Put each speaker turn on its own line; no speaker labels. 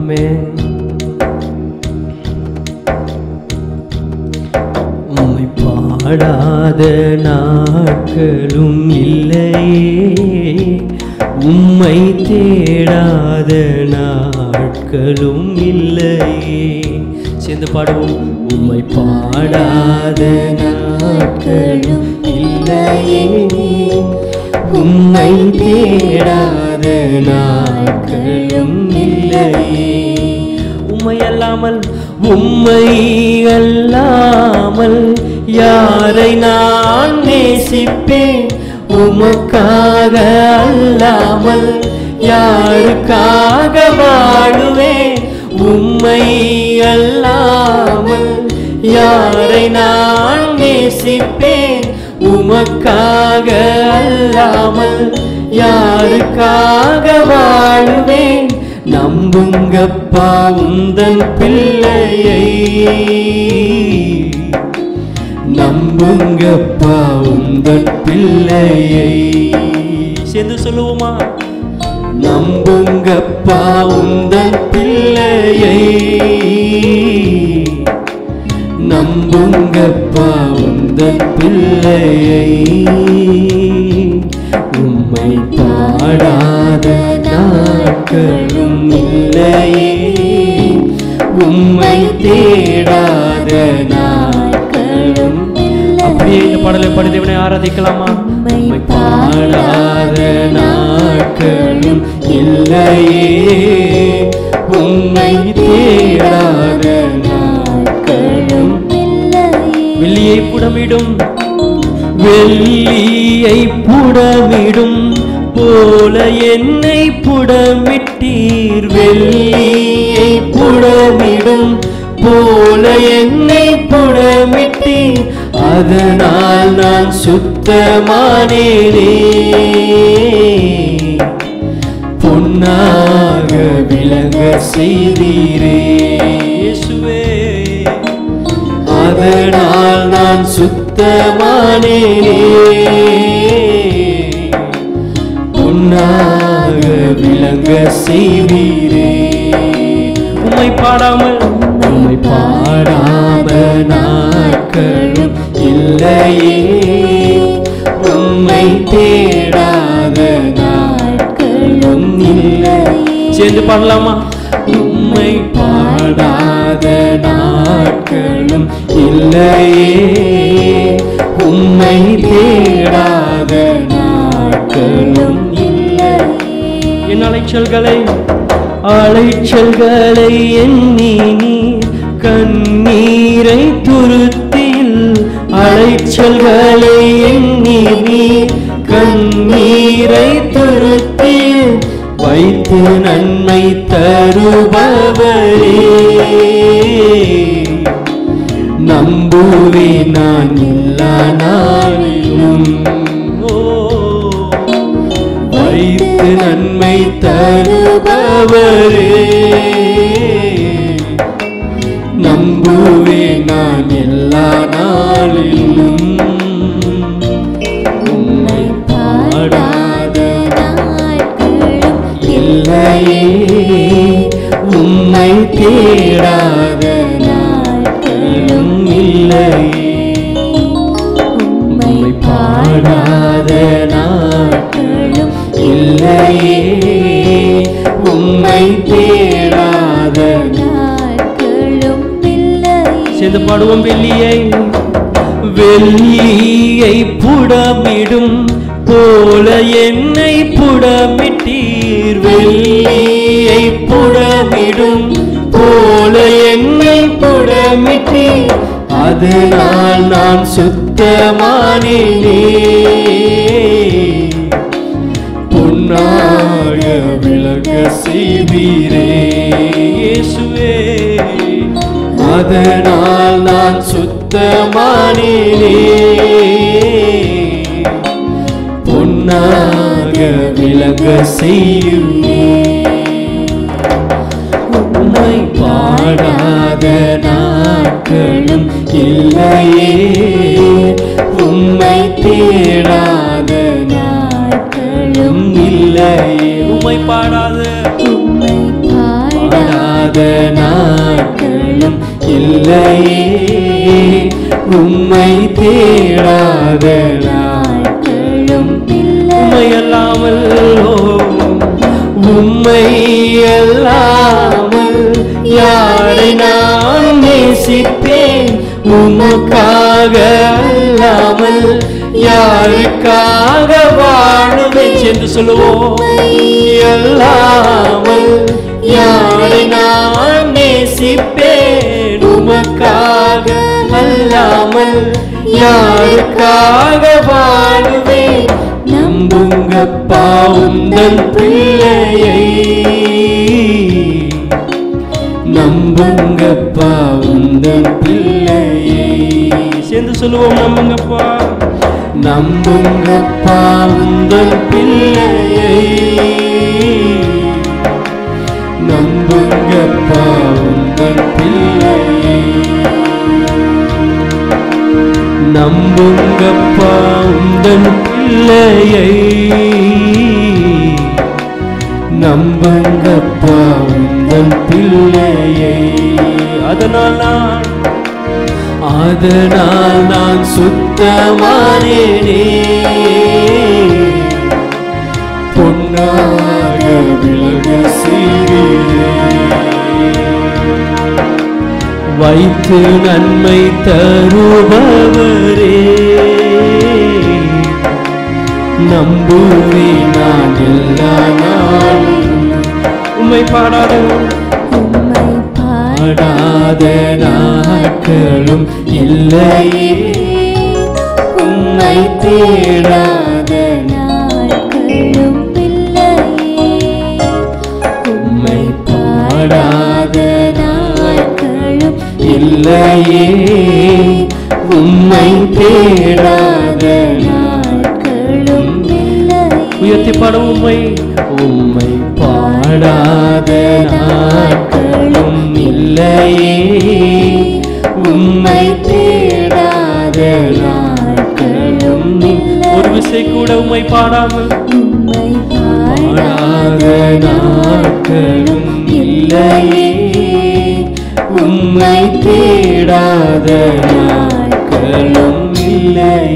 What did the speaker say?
ஆமென் உம்மை பாடாத நாட்களும் இல்லையே உம்மை தேடாத நாட்களும் இல்லையே சேர்ந்து பாடுவோம் உம்மை பாடாத நாட்களும் இல்லையே உம்மை தேடாத நாட்களும் இல்லையே உம்மை அல்லாமல் உம்மை அல்லாமல் யாரை நான் நேசிப்பேன் உமக்காக அல்லாமல் யாருக்காக வாழுவேன் உம்மை அல்லாமல் யாரை நான் நேசிப்பேன் உமக்காக அல்லாமல் யாருக்காக வாழுவேன் நம்புங்கப்பா உந்தன் பிள்ளையை நம்புங்கப்பா உந்தன் பிள்ளையை சேர்ந்து சொல்லுவோமா நம்புங்கப்பா உந்தன் பிள்ளையை நம்புங்கப்பா உந்தன் பிள்ளையை உம்மை பாடாத நாட்களும் இல்லையே உம்மை தேடாத நாட்களும் அப்படியே இந்த பாடலை பாடி தேவனை ஆராதிக்கலாமா உம்மை பாடாத நாட்களும் இல்லையே உம்மை தேடாத நாட்களும் வெள்ளியை புடமிடும் வெள்ளியை புடமிடும் போல என்னை புடமிட்டீர் வெள்ளியை புடமிடும் போல என்னை புடமிட்டீர் அதனால் நான் சுத்தமானேனே பொன்னாக விளங்க செய்தீரே இயேசுவே அதனால் நான் சுத்தமானேனே பொன்னாக விளங்க செய்வீரே உம்மை பாடாமல் உம்மை பாடாம நாட்களும் இல்லையே உம்மை தேடாத நாட்களும் இல்லை சேர்ந்து பாடலாமா உம்மை பாடாத நாட்களும் இல்லையே உம்மை தேடாத நாட்களும் இல்லை என் அலைச்சல்களை அலைச்சல்களை எண்ணி நீர் கண்ணீரை துருத்தியில் அலைச்சல்களை எண்ணி நீர் கண்ணீரை துருத்தியில் வைத்து நன்மை தருபவரே நம்புவே நான் இல்லா நாளிலும் ஓ வைத்து நன்மை தருபவரே நம்புவே நான் எல்லா நாளிலும் உம்மை பாடாத இல்லையே உம்மை தேடாத நாட்களும் இல்லையே உம்மை பாடாத நாட்களும் இல்லையே உம்மை தேடாத சேர்ந்து பாடுவோம் வெள்ளியை வெள்ளியை புடமிடும் போல என்னை புடமிட்டீர் வெள்ளியை புடமிடும் போல என்னை புடமிட்டீர் அதனால் நான் சுத்தமானேனே பொன்னாக விளங்க செய்வீரே இயேசுவே அதனால் நான் சுத்தமானேனே பொன்னாக விளங்க செய்யுமே உம்மை பாடாத நாட்களும் இல்லையே உம்மை தேடாத நாட்களும் இல்லையே உம்மை பாடாத பாடாத நாட்களும் இல்லையே உம்மை தேடாத நாட்களும் உம்மை அல்லாமல் ஓ, உம்மை அல்லாமல் யாரை நான் நேசிப்பேன் உமக்காக அல்லாமல் யாருக்காக வாழுவேன் என்று சொல்லுவோம் அல்லாமல் யாரை நான் நேசிப்பேன் உமக்காக அல்லாமல் யாருக்காக வாழுவேன் நம்புங்கப்பா உந்தன் பிள்ளையை நம்புங்கப்பா உந்தன் பிள்ளையை சேர்ந்து சொல்லுவோம் நம்புங்கப்பா நம்புங்கப்பா உந்தன் பிள்ளையை நம்புங்கப்பா உந்தன் பிள்ளையை நம்புங்கப்பா உந்தன் பிள்ளையை நம்புங்கப்பா உந்தன் பிள்ளையை அதனால் நான் அதனால் நான் சுத்தமானேனே பொன்னாக விலக செய்கிறேன் வைத்து நன்மை தருபவரே நம்புவே நான் எல்லா நாளும் உம்மை பாடாத
உம்மை
பாடாத நாட்களும் இல்லையே உம்மை தேடாத
நாட்களும் இல்லையே
உம்மை பாடாத
நாட்களும்
இல்லையே உம்மை தேடாத
நாட்களும் இல்லையே
உயர்த்தி பாட உம்மை உம்மை பாடாத நாட்களும் இல்லையே உம்மை தேடாத நாட்களும் இல்லை. ஒரு விசை கூட உம்மை பாடாமல்
உம்மை
பாடாத நாட்களும் இல்லையே உம்மை தேடாத நாட்களும் இல்லை